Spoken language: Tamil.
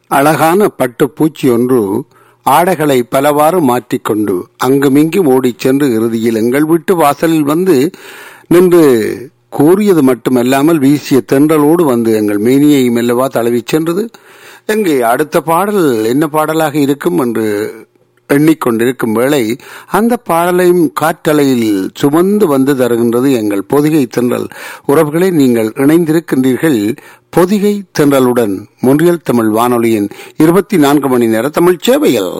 அழகான பட்டு பூச்சி ஒன்று ஆடைகளை பலவாறு மாற்றிக்கொண்டு அங்குமிங்கும் ஓடிச் சென்று இறுதியில் எங்கள் வீட்டு வாசலில் வந்து நின்று கூறியது மட்டுமல்லாமல் வீசிய தென்றலோடு வந்து எங்கள் மேனியை மெல்லவா தழுவிச் சென்றது எங்கே அடுத்த பாடல் என்ன பாடலாக இருக்கும் என்று எண்ணிக்கொண்டிருக்கும் வேளை அந்த பாடலையும் காற்றலையில் சுமந்து வந்து தருகின்றது எங்கள் பொதிகை தென்றல் உறவுகளை நீங்கள் இணைந்திருக்கின்றீர்கள் பொதிகை தென்றலுடன் முன்றியல் தமிழ் வானொலியின் இருபத்தி நான்கு மணி நேர தமிழ் சேவையில்